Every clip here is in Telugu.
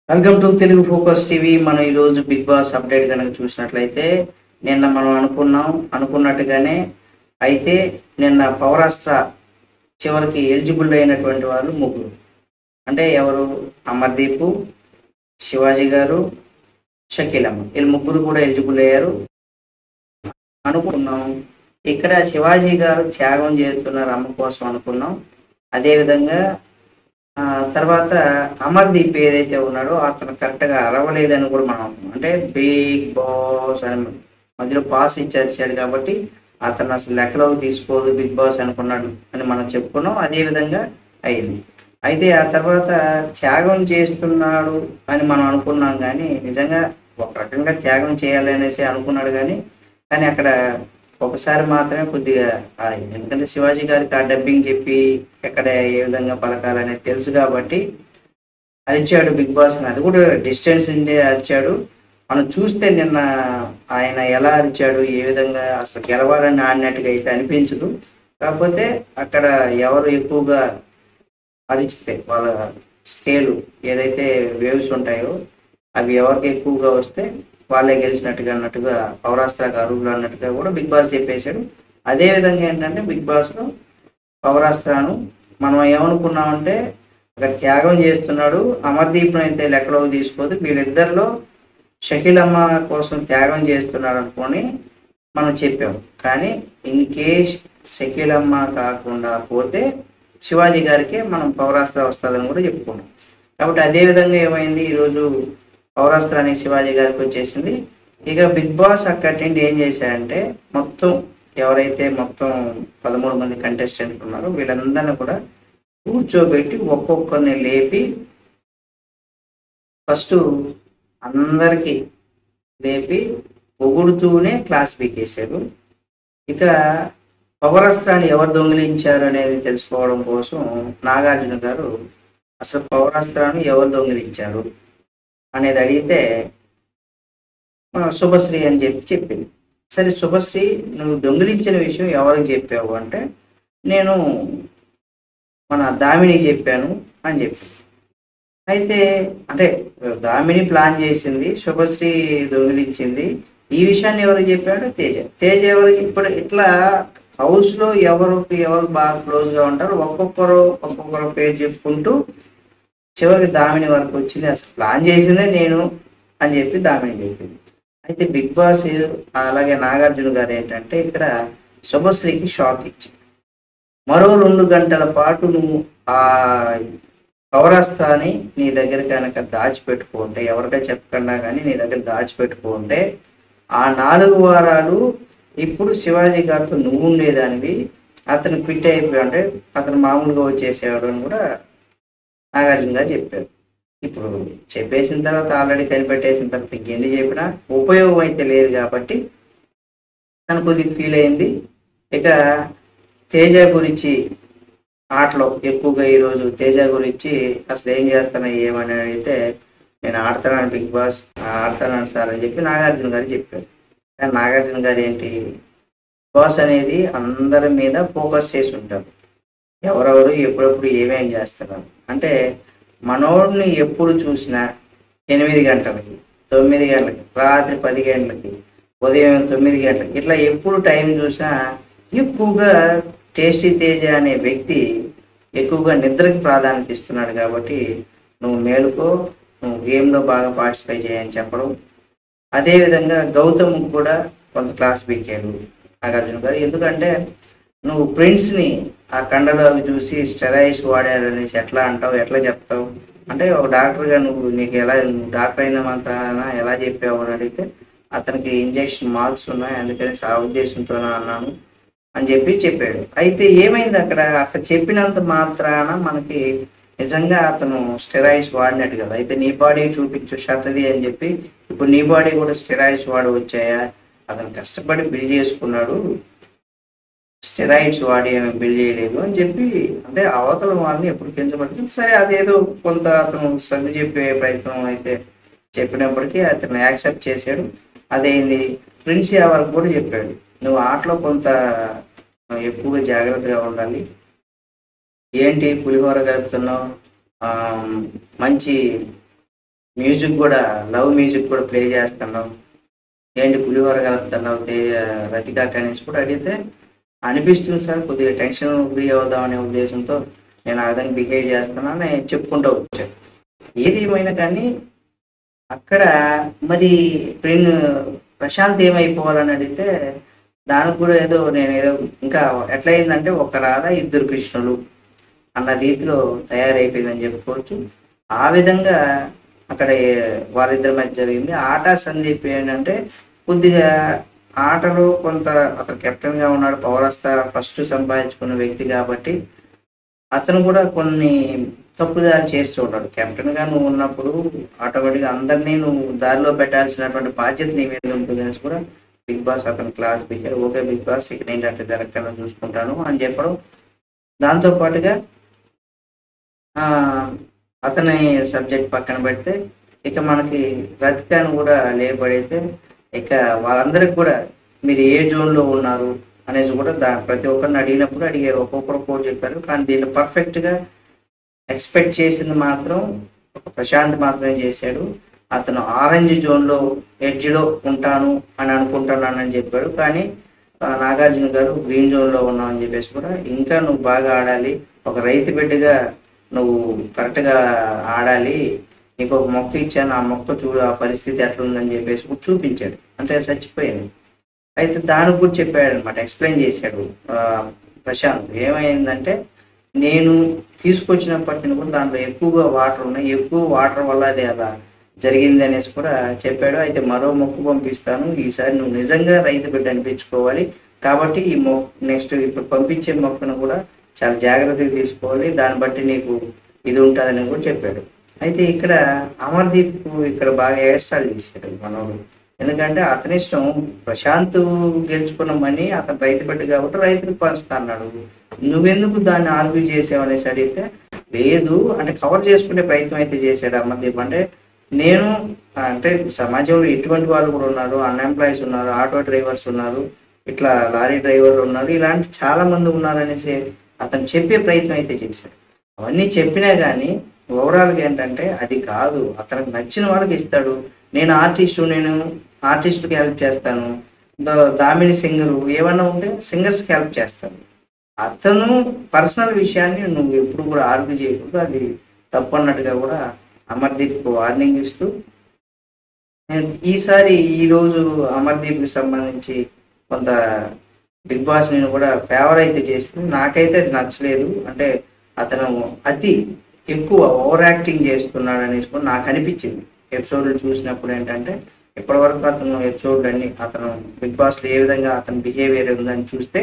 Welcome to Telugu focus TV మనం ఈరోజు బిగ్ బాస్ అప్డేట్ కనుక చూసినట్లయితే నిన్న మనం అనుకున్నాం అనుకున్నట్టుగానే అయితే నిన్న పౌరాస్త్ర చివరికి ఎలిజిబుల్ అయినటువంటి వాళ్ళు ముగ్గురు అంటే ఎవరు అమర్దీపు శివాజీ గారు షకీలమ్మ వీళ్ళు ముగ్గురు కూడా ఎలిజిబుల్ అయ్యారు అనుకున్నాం ఇక్కడ శివాజీ గారు త్యాగం చేస్తున్నారు అమ్మ కోసం అనుకున్నాం అదేవిధంగా ఆ, తర్వాత అమర్దీప్ ఏదైతే ఉన్నాడో అతను కరెక్ట్గా అరవలేదని కూడా మనం అనుకున్నాం. అంటే బిగ్ బాస్ అని మధ్యలో పాస్ ఇచ్చి అరిచాడు కాబట్టి అతను అసలు లెక్కలోకి తీసుకోదు బిగ్ బాస్ అనుకున్నాడు అని మనం చెప్పుకున్నాం అదే విధంగా అయింది అయితే ఆ తర్వాత త్యాగం చేస్తున్నాడు అని మనం అనుకున్నాం కానీ నిజంగా ఒక రకంగా త్యాగం చేయాలి అనేసి అనుకున్నాడు కానీ కానీ అక్కడ ఒకసారి మాత్రమే కొద్దిగా ఆ, ఎందుకంటే శివాజీ గారికి ఆ డబ్బింగ్ చెప్పి ఎక్కడ ఏ విధంగా పలకాలనేది తెలుసు కాబట్టి అరిచాడు బిగ్ బాస్ అని అది కూడా డిస్టెన్స్ ఉండే అరిచాడు మనం చూస్తే నిన్న ఆయన ఎలా అరిచాడు ఏ విధంగా అసలు గెలవాలని ఆడినట్టుగా అయితే అనిపించదు కాకపోతే అక్కడ ఎవరు ఎక్కువగా అరిచితే వాళ్ళ స్కేలు ఏదైతే వేవ్స్ ఉంటాయో అవి ఎవరికి ఎక్కువగా వస్తే వాళ్ళే గెలిచినట్టుగా అన్నట్టుగా పౌరాస్త్ర అరువులు అన్నట్టుగా కూడా బిగ్ బాస్ చెప్పేశాడు అదే విధంగా ఏంటంటే బిగ్ బాస్లో పౌరాస్త్రాను మనం ఏమనుకున్నామంటే అక్కడ త్యాగం చేస్తున్నాడు అమర్దీప్ను అయితే లెక్కలోకి తీసుకోదు వీళ్ళిద్దరిలో షకీలమ్మ కోసం త్యాగం చేస్తున్నాడు అనుకొని మనం చెప్పాం కానీ ఇన్ కేస్ షకీలమ్మ కాకుండా పోతే శివాజీ గారికి మనం పౌరాస్త్ర వస్తుందని కూడా చెప్పుకున్నాం కాబట్టి అదే విధంగా ఏమైంది ఈరోజు పౌరాస్త్ర అనే శివాజీ గారికి వచ్చేసింది ఇక బిగ్ బాస్ అక్కడి నుండి ఏం చేశారంటే మొత్తం ఎవరైతే మొత్తం పదమూడు మంది కంటెస్టెంట్లు ఉన్నారో వీళ్ళందరినీ కూడా కూర్చోబెట్టి ఒక్కొక్కరిని లేపి ఫస్ట్ అందరికీ లేపి పొగుడుతూనే క్లాస్ పీకేశారు ఇక పౌరాస్త్రాన్ని ఎవరు దొంగిలించారు అనేది తెలుసుకోవడం కోసం నాగార్జున గారు అసలు పౌరాస్త్రాన్ని ఎవరు దొంగిలించారు అనేది అడిగితే ఆ, శుభశ్రీ అని చెప్పి చెప్పింది సరే శుభశ్రీ నువ్వు దొంగిలించిన విషయం ఎవరికి చెప్పావు అంటే నేను మన దామిని చెప్పాను అని చెప్పి అయితే అంటే దామిని ప్లాన్ చేసింది శుభశ్రీ దొంగిలించింది ఈ విషయాన్ని ఎవరికి చెప్పాడు తేజ తేజ ఎవరికి ఇప్పుడు ఇట్లా హౌస్ లో ఎవరికి ఎవరు బాగా క్లోజ్ గా ఉంటారు ఒక్కొక్కరు ఒక్కొక్కరు పేరు చెప్పుకుంటూ చివరికి దామిని వరకు వచ్చింది అసలు ప్లాన్ చేసిందే నేను అని చెప్పి దామిని చెప్పింది అయితే బిగ్ బాస్ అలాగే నాగార్జున గారు ఏంటంటే ఇక్కడ శుభశ్రీకి షాక్ ఇచ్చి మరో రెండు గంటల పాటు నువ్వు ఆ పౌరాస్త్రాన్ని నీ దగ్గర కనుక దాచిపెట్టుకుంటే ఎవరికై చెప్పకుండా కానీ నీ దగ్గర దాచిపెట్టుకుంటే ఆ నాలుగు వారాలు ఇప్పుడు శివాజీ గారితో నువ్వు ఉండేదానివి అతను పిట్ అయిపోయి అంటే అతను మామూలుగా వచ్చేసేవాడు అని కూడా నాగార్జున గారు చెప్పారు ఇప్పుడు చెప్పేసిన తర్వాత ఆల్రెడీ కనిపెట్టేసిన తర్వాత ఇంకెన్ని చెప్పినా ఉపయోగం అయితే లేదు కాబట్టి తను కొద్దిగా ఫీల్ అయింది ఇక తేజ గురించి ఆటలో ఎక్కువగా ఈరోజు తేజ గురించి అసలు ఏం చేస్తున్నా ఏమని అడిగితే నేను ఆడుతున్నాను బిగ్ బాస్ ఆడుతున్నాను సార్ అని చెప్పి నాగార్జున గారు చెప్పారు కానీ నాగార్జున గారు ఏంటి బాస్ అనేది అందరి మీద ఫోకస్ చేసి ఉంటారు ఎవరెవరు ఎప్పుడెప్పుడు ఏమేం చేస్తున్నారు అంటే మనోడిని ఎప్పుడు చూసినా ఎనిమిది గంటలకి తొమ్మిది గంటలకి రాత్రి పది గంటలకి ఉదయం తొమ్మిది గంటలకి ఇట్లా ఎప్పుడు టైం చూసినా ఎక్కువగా టేస్టీ తేజ అనే వ్యక్తి ఎక్కువగా నిద్రకి ప్రాధాన్యత ఇస్తున్నాడు కాబట్టి నువ్వు మేలుకో నువ్వు గేమ్లో బాగా పార్టిసిపేట్ చేయని చెప్పడం అదేవిధంగా గౌతమ్ కూడా కొంత క్లాస్ పీకాడు నాగార్జున గారు ఎందుకంటే నువ్వు ప్రింట్స్ని ఆ కండలు అవి చూసి స్టెరాయిడ్స్ వాడారు అనేసి ఎట్లా అంటావు ఎట్లా చెప్తావు అంటే ఒక డాక్టర్గా నువ్వు నీకు ఎలా నువ్వు డాక్టర్ అయిన మాత్రాన ఎలా చెప్పావు అని అడిగితే అతనికి ఇంజెక్షన్ మార్క్స్ ఉన్నాయి అందుకని ఆ ఉద్దేశంతో అన్నాను అని చెప్పి చెప్పాడు అయితే ఏమైంది అక్కడ అట్లా చెప్పినంత మాత్రాన మనకి నిజంగా అతను స్టెరాయిడ్స్ వాడినట్టు కదా అయితే నీ బాడీ చూపించు షర్ట్ది అని చెప్పి ఇప్పుడు నీ బాడీ కూడా స్టెరాయిడ్స్ వాడి వచ్చాయా అతను కష్టపడి బిల్డ్ చేసుకున్నాడు స్టెరాయిడ్స్ వాడి ఏమి బిల్డ్ చేయలేదు అని చెప్పి అంటే అవతల వాళ్ళని ఎప్పుడు కించబడుతుంది సరే అదేదో కొంత అతను సర్ది చెప్పే ప్రయత్నం అయితే చెప్పినప్పటికీ అతను యాక్సెప్ట్ చేశాడు అదేంది ప్రిన్స్ వరకు కూడా చెప్పాడు నువ్వు ఆటలో కొంత ఎక్కువగా జాగ్రత్తగా ఉండాలి ఏంటి పులిహోర కలుపుతున్నావు ఆ, మంచి మ్యూజిక్ కూడా లవ్ మ్యూజిక్ కూడా ప్లే చేస్తున్నావు ఏంటి పులిహోర కలుపుతున్నావు తే రతికా కనీస్ కూడా అడిగితే అనిపిస్తుంది సార్ కొద్దిగా టెన్షన్ ఫ్రీ అవుదాం అనే ఉద్దేశంతో నేను ఆ విధంగా బిహేవ్ చేస్తున్నాను చెప్పుకుంటూ వచ్చాను ఏది ఏమైనా కానీ అక్కడ మరి ప్రిన్ ప్రశాంత్ ఏమైపోవాలని అడిగితే దానికి కూడా ఏదో నేను ఏదో ఇంకా ఎట్లా అయిందంటే ఒక రాధ ఇద్దరు కృష్ణులు అన్న రీతిలో తయారైపోయిందని చెప్పుకోవచ్చు ఆ విధంగా అక్కడ ఏ- వాళ్ళిద్దరి మధ్య జరిగింది ఆట సందీప్ ఏంటంటే కొద్దిగా ఆటలో కొంత అతను కెప్టెన్ గా ఉన్నాడు పౌరస్త ఫస్ట్ సంపాదించుకున్న వ్యక్తి కాబట్టి అతను కూడా కొన్ని తప్పుదారి చేస్తూ ఉంటాడు కెప్టెన్ గా నువ్వు ఉన్నప్పుడు ఆటోమేటిక్గా అందరినీ నువ్వు దారిలో పెట్టాల్సినటువంటి బాధ్యత నీ మీద ఉంటుంది అనేసి కూడా బిగ్ బాస్ అతను క్లాస్ పెట్టాడు ఓకే బిగ్ బాస్ ఇక్కడ ఏంటంటే జరగకుండా చూసుకుంటాను అని చెప్పడం దాంతో పాటుగా ఆ, అతని సబ్జెక్ట్ పక్కన పెడితే ఇక మనకి రతికాను కూడా లేపడైతే ఇక వాళ్ళందరికి కూడా మీరు ఏ జోన్లో ఉన్నారు అనేసి కూడా దా ప్రతి ఒక్కరిని అడిగినప్పుడు అడిగారు ఒక్కొక్కరు ఒక్కొక్కరు చెప్పారు కానీ దీంట్లో పర్ఫెక్ట్గా ఎక్స్పెక్ట్ చేసింది మాత్రం ఒక ప్రశాంత్ మాత్రమే చేశాడు అతను ఆరెంజ్ జోన్లో ఎడ్జ్లో ఉంటాను అని అనుకుంటున్నానని చెప్పాడు కానీ ఆ, నాగార్జున గారు గ్రీన్ జోన్లో ఉన్నావు అని చెప్పేసి కూడా ఇంకా నువ్వు బాగా ఆడాలి ఒక రైతు బిడ్డగా నువ్వు కరెక్ట్గా ఆడాలి నీకు ఒక మొక్క ఇచ్చాను ఆ మొక్క చూడు ఆ పరిస్థితి ఎట్లుందని చెప్పేసి కూడా చూపించాడు అంటే చచ్చిపోయాను అయితే దానికి కూడా చెప్పాడు అనమాట ఎక్స్ప్లెయిన్ చేశాడు ఆ, ప్రశాంత్ ఏమైందంటే నేను తీసుకొచ్చినప్పటి నుంచి కూడా దాంట్లో ఎక్కువగా వాటర్ ఉన్నాయి ఎక్కువ వాటర్ వల్ల అది అలా జరిగింది అనేసి కూడా చెప్పాడు అయితే మరో మొక్కు పంపిస్తాను ఈసారి నువ్వు నిజంగా రైతు బిడ్డ అనిపించుకోవాలి కాబట్టి ఈ మొ నెక్స్ట్ ఇప్పుడు పంపించే మొక్కను కూడా చాలా జాగ్రత్తగా తీసుకోవాలి దాన్ని బట్టి నీకు ఇది ఉంటుందని కూడా చెప్పాడు అయితే ఇక్కడ అమర్దీప్ ఇక్కడ బాగా ఏర్స్టాల్ చేశాడు మనోడు ఎందుకంటే అతని ఇష్టం ప్రశాంత్ గెలుచుకున్న మనీ అతను రైతు బిడ్డ కాబట్టి రైతులకు పంచుతా అన్నాడు నువ్వెందుకు దాన్ని ఆర్గ్యూ చేసావు అనేసి అడిగితే లేదు అంటే కవర్ చేసుకునే ప్రయత్నం అయితే చేశాడు అమర్దీప్ అంటే నేను అంటే సమాజంలో ఇటువంటి వాళ్ళు కూడా ఉన్నారు అన్ఎంప్లాయీస్ ఉన్నారు ఆటో డ్రైవర్స్ ఉన్నారు ఇట్లా లారీ డ్రైవర్లు ఉన్నారు ఇలాంటి చాలా మంది ఉన్నారు అనేసి అతను చెప్పే ప్రయత్నం అయితే చేశాడు అవన్నీ చెప్పినా కానీ ఓవరాల్గా ఏంటంటే అది కాదు అతనికి నచ్చిన వాళ్ళకి ఇస్తాడు నేను ఆర్టిస్టు నేను ఆర్టిస్ట్కి హెల్ప్ చేస్తాను ద- దామిని సింగరు ఏమన్నా ఉంటే సింగర్స్కి హెల్ప్ చేస్తాను అతను పర్సనల్ విషయాన్ని నువ్వు ఎప్పుడు కూడా ఆర్గ్యూ చేయకూడదు అది తప్పు అన్నట్టుగా కూడా అమర్దీప్ వార్నింగ్ ఇస్తూ నేను ఈసారి ఈరోజు అమర్దీప్కి సంబంధించి కొంత బిగ్ బాస్ నేను కూడా ఫేవర్ అయితే చేసింది నాకైతే అది నచ్చలేదు అంటే అతను అతి ఎక్కువ ఓవర్ యాక్టింగ్ చేస్తున్నాడు అనేసి కూడా నాకు అనిపించింది ఎపిసోడ్లు చూసినప్పుడు ఏంటంటే ఇప్పటివరకు అతను ఎపిసోడ్లు అన్ని అతను బిగ్ బాస్లో ఏ విధంగా అతని బిహేవియర్ ఉందని చూస్తే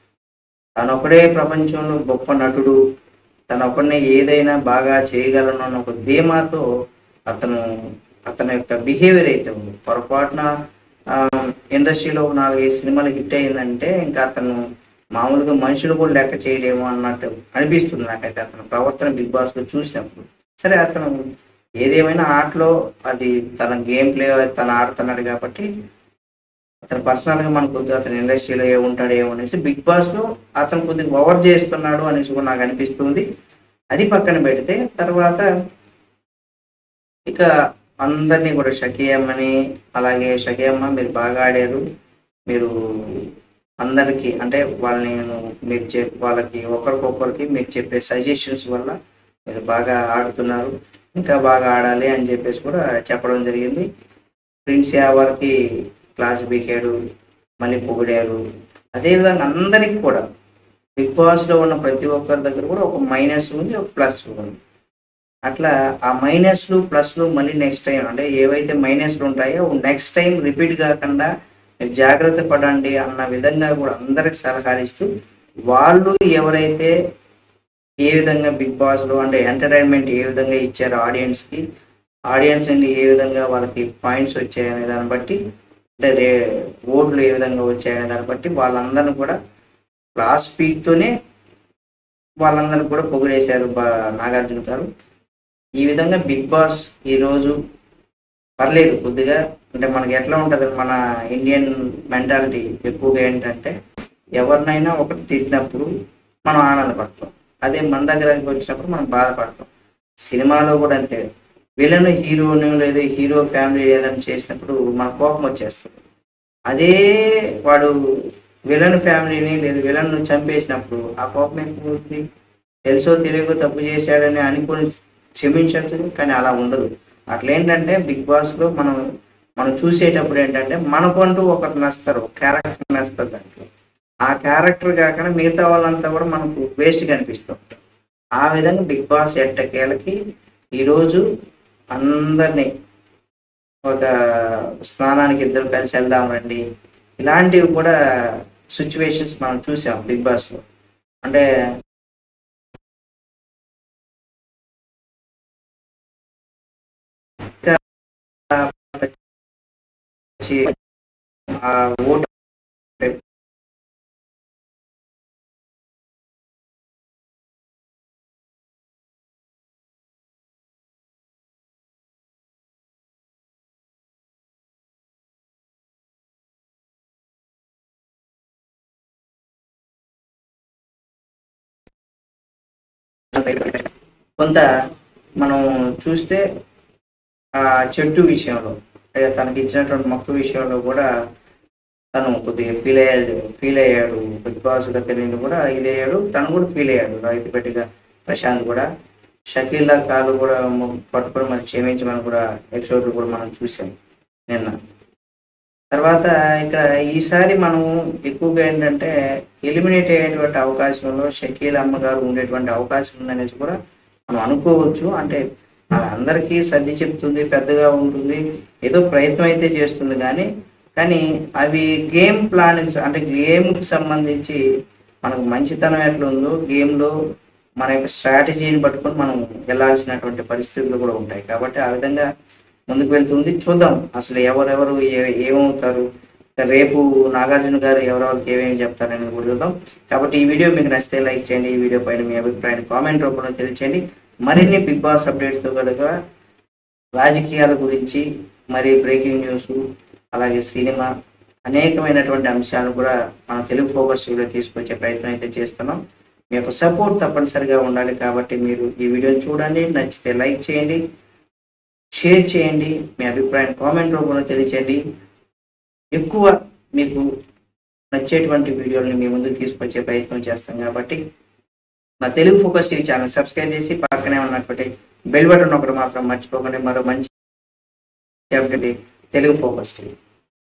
తను ఒకడే ప్రపంచంలో గొప్ప నటుడు తను ఒకడినే ఏదైనా బాగా చేయగలను అన్న ఒక ధీమాతో అతను అతని యొక్క బిహేవియర్ అయితే ఉంది పొరపాటున ఆ, ఇండస్ట్రీలో ఒక నాలుగైదు సినిమాలు హిట్ అయిందంటే ఇంకా అతను మామూలుగా మనుషులు కూడా లెక్క చేయలేము అన్నట్టు అనిపిస్తుంది నాకైతే అతను ప్రవర్తన బిగ్ బాస్ లో చూసినప్పుడు సరే అతను ఏదేమైనా ఆటలో అది తన గేమ్ ప్లే తను ఆడుతున్నాడు కాబట్టి అతను పర్సనల్ గా మనకు కొద్దిగా అతను ఇండస్ట్రీలో ఏముంటాడు ఏమో అనేసి బిగ్ బాస్ లో అతను కొద్దిగా ఓవర్ చేస్తున్నాడు అనేసి కూడా నాకు అనిపిస్తుంది అది పక్కన పెడితే తర్వాత ఇక అందరినీ కూడా షకీయమ్మని అలాగే షకీయమ్మ మీరు బాగా ఆడారు మీరు అందరికీ అంటే వాళ్ళని నేను మీరు చే వాళ్ళకి ఒకరికొకరికి మీరు చెప్పే సజెషన్స్ వల్ల మీరు బాగా ఆడుతున్నారు ఇంకా బాగా ఆడాలి అని చెప్పేసి కూడా చెప్పడం జరిగింది ప్రిన్స్ యావర్కి క్లాస్ బీకాడు మళ్ళీ పొగిడారు అదేవిధంగా అందరికి కూడా బిగ్ బాస్లో ఉన్న ప్రతి ఒక్కరి దగ్గర కూడా ఒక మైనస్ ఉంది ఒక ప్లస్ ఉంది అట్లా ఆ మైనస్లు ప్లస్లు మళ్ళీ నెక్స్ట్ టైం అంటే ఏవైతే మైనస్లు ఉంటాయో నెక్స్ట్ టైం రిపీట్ కాకుండా మీరు జాగ్రత్త పడండి అన్న విధంగా కూడా అందరికి సలహాలు ఇస్తూ వాళ్ళు ఎవరైతే ఏ విధంగా బిగ్ బాస్లో అంటే ఎంటర్టైన్మెంట్ ఏ విధంగా ఇచ్చారో ఆడియన్స్కి ఆడియన్స్ నుండి ఏ విధంగా వాళ్ళకి పాయింట్స్ వచ్చాయనే దాన్ని బట్టి అంటే రే ఓట్లు ఏ విధంగా వచ్చాయనే దాన్ని బట్టి వాళ్ళందరిని కూడా క్లాస్ పీక్తోనే వాళ్ళందరిని కూడా పొగిడేశారు బా నాగార్జున గారు ఈ విధంగా బిగ్ బాస్ ఈరోజు పర్లేదు కొద్దిగా అంటే మనకి ఎట్లా ఉంటుంది మన ఇండియన్ మెంటాలిటీ ఎక్కువగా ఏంటంటే ఎవరినైనా ఒకటి తిట్టినప్పుడు మనం ఆనందపడతాం అదే మన దగ్గరకు వచ్చినప్పుడు మనం బాధపడతాం సినిమాలో కూడా అంతే విలన్ హీరోని లేదా హీరో ఫ్యామిలీ ఏదైనా చేసినప్పుడు మన కోపం వచ్చేస్తుంది అదే వాడు విలన్ ఫ్యామిలీని లేదా విలన్ చంపేసినప్పుడు ఆ కోపం ఎక్కువవుతుంది తెలుసో తెలియకో తప్పు చేశాడని అనుకుని క్షమించచ్చు కానీ అలా ఉండదు అట్లా ఏంటంటే బిగ్ బాస్లో మనం మనం చూసేటప్పుడు ఏంటంటే మనకంటూ ఒకరు నస్తారు క్యారెక్టర్ నస్తారు దాంట్లో ఆ క్యారెక్టర్ కాకుండా మిగతా వాళ్ళంతా కూడా మనకు వేస్ట్ కనిపిస్తూ ఆ విధంగా బిగ్ బాస్ ఎట్టకేలకి ఈరోజు అందరినీ ఒక స్నానానికి ఇద్దరు కలిసి వెళ్దాం రండి ఇలాంటివి కూడా సిచ్యువేషన్స్ మనం చూసాం బిగ్ బాస్లో అంటే ఆ ఓటు కొంత మనం చూస్తే ఆ చెట్టు విషయంలో లేదా తనకి ఇచ్చినటువంటి మొక్క విషయంలో కూడా తను కొద్దిగా ఫీల్ అయ్యాడు ఫీల్ అయ్యాడు బిగ్ బాస్ దగ్గర నుండి కూడా ఇదయ్యాడు తను కూడా ఫీల్ అయ్యాడు రైతు పెట్టిగా ప్రశాంత్ కూడా షకీల్లా కాలు కూడా ము- పట్టుకొని మరి క్షమించమని కూడా ఎపిసోడ్ కూడా మనం చూసాం నిన్న తర్వాత ఇక్కడ ఈసారి మనం ఎక్కువగా ఏంటంటే ఎలిమినేట్ అయ్యేటువంటి అవకాశంలో షకీల్ అమ్మగారు ఉండేటువంటి అవకాశం ఉందనేసి కూడా మనం అనుకోవచ్చు అంటే అందరికీ సర్ది చెప్తుంది పెద్దగా ఉంటుంది ఏదో ప్రయత్నం అయితే చేస్తుంది కానీ కానీ అవి గేమ్ ప్లానింగ్స్ అంటే గేమ్కి సంబంధించి మనకు మంచితనం ఎట్లా ఉందో గేమ్లో మన యొక్క స్ట్రాటజీని పట్టుకొని మనం వెళ్ళాల్సినటువంటి పరిస్థితులు కూడా ఉంటాయి కాబట్టి ఆ విధంగా ముందుకు వెళ్తుంది చూద్దాం అసలు ఎవరెవరు ఏ- ఏమవుతారు రేపు నాగార్జున గారు ఎవరెవరికి ఏమేమి చెప్తారని కూడా చూద్దాం కాబట్టి ఈ వీడియో మీకు నచ్చితే లైక్ చేయండి ఈ వీడియో పైన మీ అభిప్రాయాన్ని కామెంట్ రూపంలో తెలియచేయండి మరిన్ని బిగ్ బాస్ అప్డేట్స్తో కనుక రాజకీయాల గురించి మరి బ్రేకింగ్ న్యూస్ అలాగే సినిమా అనేకమైనటువంటి అంశాలను కూడా మన తెలుగు ఫోకస్ వీడియో తీసుకొచ్చే ప్రయత్నం అయితే చేస్తున్నాం మీ యొక్క సపోర్ట్ తప్పనిసరిగా ఉండాలి కాబట్టి మీరు ఈ వీడియోని చూడండి నచ్చితే లైక్ చేయండి షేర్ చేయండి మీ అభిప్రాయాన్ని కామెంట్ రూపంలో తెలియచేయండి ఎక్కువ మీకు నచ్చేటువంటి వీడియోని మీ ముందుకు తీసుకొచ్చే ప్రయత్నం చేస్తాం కాబట్టి మా Telugu focus TV channel subscribe చేసి పక్కనే ఉన్నటువంటి బెల్ బటన్ ఒకటి మాత్రం మర్చిపోకండి మరో మంచి update తెలుగు ఫోకస్ టీవీ